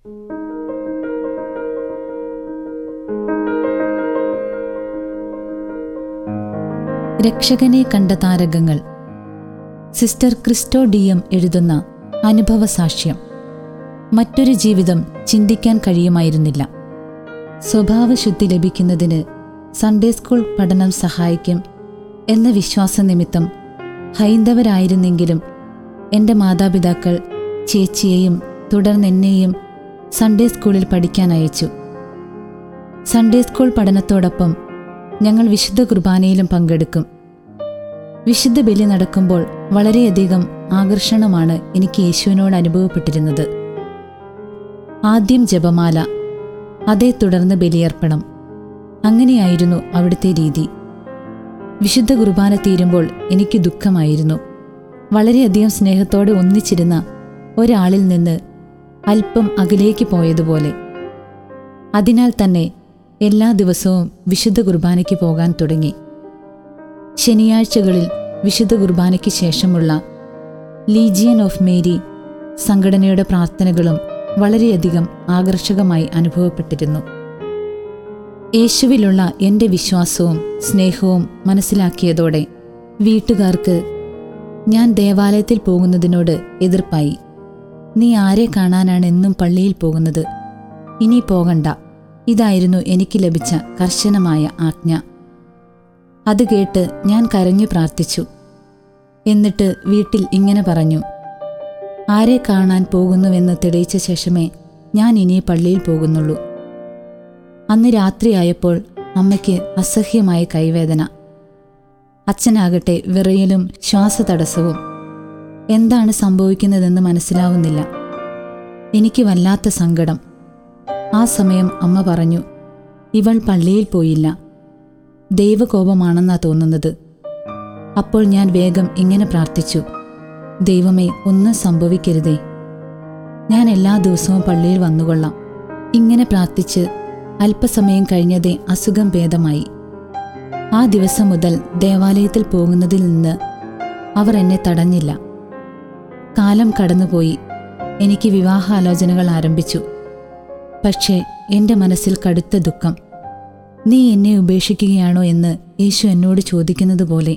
രക്ഷകനെ കണ്ട താരകങ്ങൾ സിസ്റ്റർ ക്രിസ്റ്റോ ഡി എം എഴുതുന്ന അനുഭവ സാക്ഷ്യം മറ്റൊരു ജീവിതം ചിന്തിക്കാൻ കഴിയുമായിരുന്നില്ല സ്വഭാവശുദ്ധി ലഭിക്കുന്നതിന് സൺഡേ സ്കൂൾ പഠനം സഹായിക്കും എന്ന വിശ്വാസനിമിത്തം ഹൈന്ദവരായിരുന്നെങ്കിലും എൻ്റെ മാതാപിതാക്കൾ ചേച്ചിയെയും തുടർന്ന് എന്നെയും സൺഡേ സ്കൂളിൽ പഠിക്കാൻ അയച്ചു സൺഡേ സ്കൂൾ പഠനത്തോടൊപ്പം ഞങ്ങൾ വിശുദ്ധ കുർബാനയിലും പങ്കെടുക്കും വിശുദ്ധ ബലി നടക്കുമ്പോൾ വളരെയധികം ആകർഷണമാണ് എനിക്ക് യേശുവിനോട് അനുഭവപ്പെട്ടിരുന്നത് ആദ്യം ജപമാല അതേ തുടർന്ന് ബലിയർപ്പണം അങ്ങനെയായിരുന്നു അവിടുത്തെ രീതി വിശുദ്ധ കുർബാന തീരുമ്പോൾ എനിക്ക് ദുഃഖമായിരുന്നു വളരെയധികം സ്നേഹത്തോടെ ഒന്നിച്ചിരുന്ന ഒരാളിൽ നിന്ന് അല്പം അകലേക്ക് പോയതുപോലെ അതിനാൽ തന്നെ എല്ലാ ദിവസവും വിശുദ്ധ കുർബാനയ്ക്ക് പോകാൻ തുടങ്ങി ശനിയാഴ്ചകളിൽ വിശുദ്ധ കുർബാനയ്ക്ക് ശേഷമുള്ള ലീജിയൻ ഓഫ് മേരി സംഘടനയുടെ പ്രാർത്ഥനകളും വളരെയധികം ആകർഷകമായി അനുഭവപ്പെട്ടിരുന്നു യേശുവിലുള്ള എൻ്റെ വിശ്വാസവും സ്നേഹവും മനസ്സിലാക്കിയതോടെ വീട്ടുകാർക്ക് ഞാൻ ദേവാലയത്തിൽ പോകുന്നതിനോട് എതിർപ്പായി നീ ആരെ കാണാനാണ് എന്നും പള്ളിയിൽ പോകുന്നത് ഇനി പോകണ്ട ഇതായിരുന്നു എനിക്ക് ലഭിച്ച കർശനമായ ആജ്ഞ അത് കേട്ട് ഞാൻ കരഞ്ഞു പ്രാർത്ഥിച്ചു എന്നിട്ട് വീട്ടിൽ ഇങ്ങനെ പറഞ്ഞു ആരെ കാണാൻ പോകുന്നുവെന്ന് തെളിയിച്ച ശേഷമേ ഞാൻ ഇനി പള്ളിയിൽ പോകുന്നുള്ളൂ അന്ന് രാത്രിയായപ്പോൾ അമ്മയ്ക്ക് അസഹ്യമായ കൈവേദന അച്ഛനാകട്ടെ വിറയലും ശ്വാസതടസ്സവും എന്താണ് സംഭവിക്കുന്നതെന്ന് മനസ്സിലാവുന്നില്ല എനിക്ക് വല്ലാത്ത സങ്കടം ആ സമയം അമ്മ പറഞ്ഞു ഇവൾ പള്ളിയിൽ പോയില്ല ദൈവകോപമാണെന്നാ തോന്നുന്നത് അപ്പോൾ ഞാൻ വേഗം ഇങ്ങനെ പ്രാർത്ഥിച്ചു ദൈവമേ ഒന്നും സംഭവിക്കരുതേ ഞാൻ എല്ലാ ദിവസവും പള്ളിയിൽ വന്നുകൊള്ളാം ഇങ്ങനെ പ്രാർത്ഥിച്ച് അല്പസമയം കഴിഞ്ഞതേ അസുഖം ഭേദമായി ആ ദിവസം മുതൽ ദേവാലയത്തിൽ പോകുന്നതിൽ നിന്ന് അവർ എന്നെ തടഞ്ഞില്ല കാലം കടന്നുപോയി എനിക്ക് വിവാഹാലോചനകൾ ആരംഭിച്ചു പക്ഷേ എൻ്റെ മനസ്സിൽ കടുത്ത ദുഃഖം നീ എന്നെ ഉപേക്ഷിക്കുകയാണോ എന്ന് യേശു എന്നോട് ചോദിക്കുന്നത് പോലെ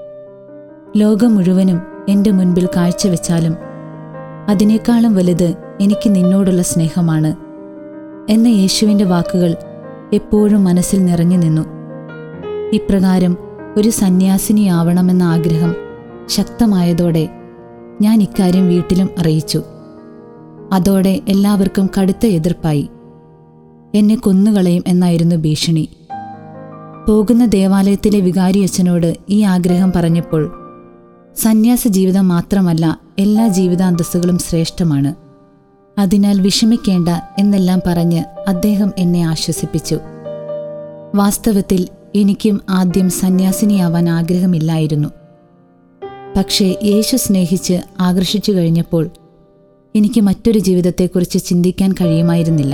ലോകം മുഴുവനും എൻ്റെ മുൻപിൽ കാഴ്ചവെച്ചാലും അതിനേക്കാളും വലുത് എനിക്ക് നിന്നോടുള്ള സ്നേഹമാണ് എന്ന യേശുവിൻ്റെ വാക്കുകൾ എപ്പോഴും മനസ്സിൽ നിറഞ്ഞു നിന്നു ഇപ്രകാരം ഒരു സന്യാസിനിയാവണമെന്ന ആഗ്രഹം ശക്തമായതോടെ ഞാൻ ഇക്കാര്യം വീട്ടിലും അറിയിച്ചു അതോടെ എല്ലാവർക്കും കടുത്ത എതിർപ്പായി എന്നെ കൊന്നുകളയും എന്നായിരുന്നു ഭീഷണി പോകുന്ന ദേവാലയത്തിലെ വികാരിയച്ഛനോട് ഈ ആഗ്രഹം പറഞ്ഞപ്പോൾ സന്യാസ ജീവിതം മാത്രമല്ല എല്ലാ ജീവിതാന്തസ്സുകളും ശ്രേഷ്ഠമാണ് അതിനാൽ വിഷമിക്കേണ്ട എന്നെല്ലാം പറഞ്ഞ് അദ്ദേഹം എന്നെ ആശ്വസിപ്പിച്ചു വാസ്തവത്തിൽ എനിക്കും ആദ്യം സന്യാസിനിയാവാൻ ആഗ്രഹമില്ലായിരുന്നു പക്ഷേ യേശു സ്നേഹിച്ച് ആകർഷിച്ചു കഴിഞ്ഞപ്പോൾ എനിക്ക് മറ്റൊരു ജീവിതത്തെക്കുറിച്ച് ചിന്തിക്കാൻ കഴിയുമായിരുന്നില്ല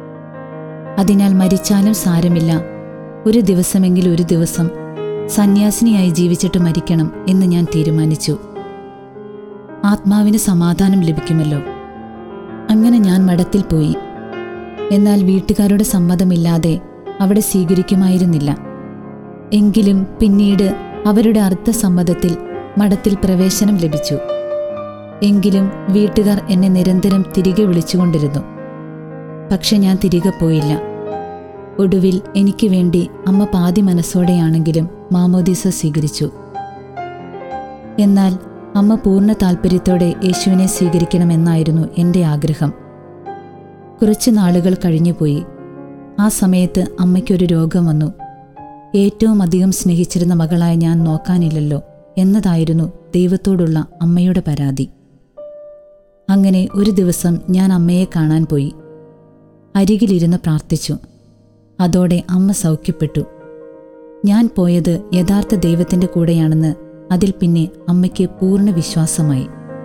അതിനാൽ മരിച്ചാലും സാരമില്ല ഒരു ദിവസമെങ്കിലും ഒരു ദിവസം സന്യാസിനിയായി ജീവിച്ചിട്ട് മരിക്കണം എന്ന് ഞാൻ തീരുമാനിച്ചു ആത്മാവിന് സമാധാനം ലഭിക്കുമല്ലോ അങ്ങനെ ഞാൻ മഠത്തിൽ പോയി എന്നാൽ വീട്ടുകാരുടെ സമ്മതമില്ലാതെ അവിടെ സ്വീകരിക്കുമായിരുന്നില്ല എങ്കിലും പിന്നീട് അവരുടെ അർത്ഥസമ്മതത്തിൽ മഠത്തിൽ പ്രവേശനം ലഭിച്ചു എങ്കിലും വീട്ടുകാർ എന്നെ നിരന്തരം തിരികെ വിളിച്ചുകൊണ്ടിരുന്നു പക്ഷെ ഞാൻ തിരികെ പോയില്ല ഒടുവിൽ എനിക്ക് വേണ്ടി അമ്മ പാതി മനസ്സോടെയാണെങ്കിലും മാമോദീസ സ്വീകരിച്ചു എന്നാൽ അമ്മ പൂർണ്ണ താൽപ്പര്യത്തോടെ യേശുവിനെ സ്വീകരിക്കണമെന്നായിരുന്നു എൻ്റെ ആഗ്രഹം കുറച്ചു നാളുകൾ കഴിഞ്ഞുപോയി ആ സമയത്ത് അമ്മയ്ക്കൊരു രോഗം വന്നു ഏറ്റവും അധികം സ്നേഹിച്ചിരുന്ന മകളായ ഞാൻ നോക്കാനില്ലല്ലോ എന്നതായിരുന്നു ദൈവത്തോടുള്ള അമ്മയുടെ പരാതി അങ്ങനെ ഒരു ദിവസം ഞാൻ അമ്മയെ കാണാൻ പോയി അരികിലിരുന്ന് പ്രാർത്ഥിച്ചു അതോടെ അമ്മ സൗഖ്യപ്പെട്ടു ഞാൻ പോയത് യഥാർത്ഥ ദൈവത്തിൻ്റെ കൂടെയാണെന്ന് അതിൽ പിന്നെ അമ്മയ്ക്ക് പൂർണ്ണ വിശ്വാസമായി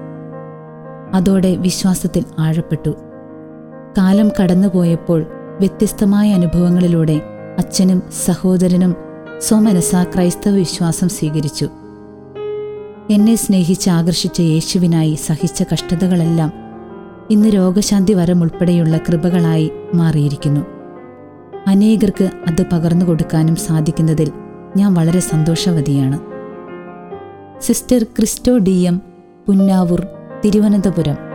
അതോടെ വിശ്വാസത്തിൽ ആഴപ്പെട്ടു കാലം കടന്നുപോയപ്പോൾ വ്യത്യസ്തമായ അനുഭവങ്ങളിലൂടെ അച്ഛനും സഹോദരനും സ്വമനസ ക്രൈസ്തവ വിശ്വാസം സ്വീകരിച്ചു എന്നെ സ്നേഹിച്ച് ആകർഷിച്ച യേശുവിനായി സഹിച്ച കഷ്ടതകളെല്ലാം ഇന്ന് രോഗശാന്തി വരം ഉൾപ്പെടെയുള്ള കൃപകളായി മാറിയിരിക്കുന്നു അനേകർക്ക് അത് പകർന്നു കൊടുക്കാനും സാധിക്കുന്നതിൽ ഞാൻ വളരെ സന്തോഷവതിയാണ് sister Christo D M Punnavoor Thiruvananthapuram